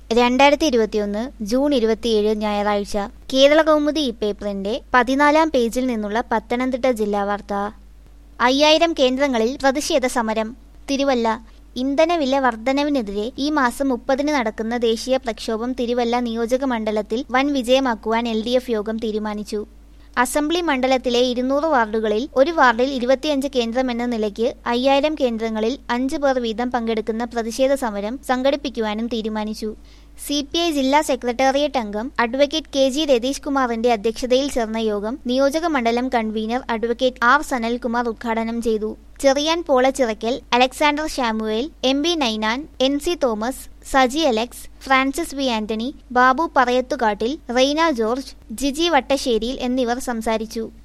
രണ്ടായിരത്തി ഇരുപത്തിയൊന്ന് ജൂൺ ഇരുപത്തിയേഴ് ഞായറാഴ്ച കേരള കൗമുദി ഈ പേപ്പറിന്റെ പതിനാലാം പേജിൽ നിന്നുള്ള പത്തനംതിട്ട ജില്ലാ വാർത്ത അയ്യായിരം കേന്ദ്രങ്ങളിൽ പ്രതിഷേധ സമരം തിരുവല്ല ഇന്ധനവില വർധനവിനെതിരെ ഈ മാസം മുപ്പതിന് നടക്കുന്ന ദേശീയ പ്രക്ഷോഭം തിരുവല്ല നിയോജക മണ്ഡലത്തിൽ വൻ വിജയമാക്കുവാൻ എൽ ഡി എഫ് യോഗം തീരുമാനിച്ചു അസംബ്ലി മണ്ഡലത്തിലെ ഇരുന്നൂറ് വാർഡുകളിൽ ഒരു വാർഡിൽ ഇരുപത്തിയഞ്ച് കേന്ദ്രം എന്ന നിലയ്ക്ക് അയ്യായിരം കേന്ദ്രങ്ങളിൽ അഞ്ച് പേർ വീതം പങ്കെടുക്കുന്ന പ്രതിഷേധ സമരം സംഘടിപ്പിക്കുവാനും തീരുമാനിച്ചു സി പി ഐ ജില്ലാ സെക്രട്ടേറിയറ്റ് അംഗം അഡ്വക്കേറ്റ് കെ ജി രതീഷ് കുമാറിന്റെ അധ്യക്ഷതയിൽ ചേർന്ന യോഗം നിയോജക മണ്ഡലം കൺവീനർ അഡ്വക്കേറ്റ് ആർ സനൽകുമാർ ഉദ്ഘാടനം ചെയ്തു Cherian Polachirakkal Alexander Shamuel M B Ninan N C Thomas Saji Alex Francis V Antony Babu Parayathukattil Reyna George Jiji വട്ടശ്ശേരിയിൽ എന്നിവർ സംസാരിച്ചു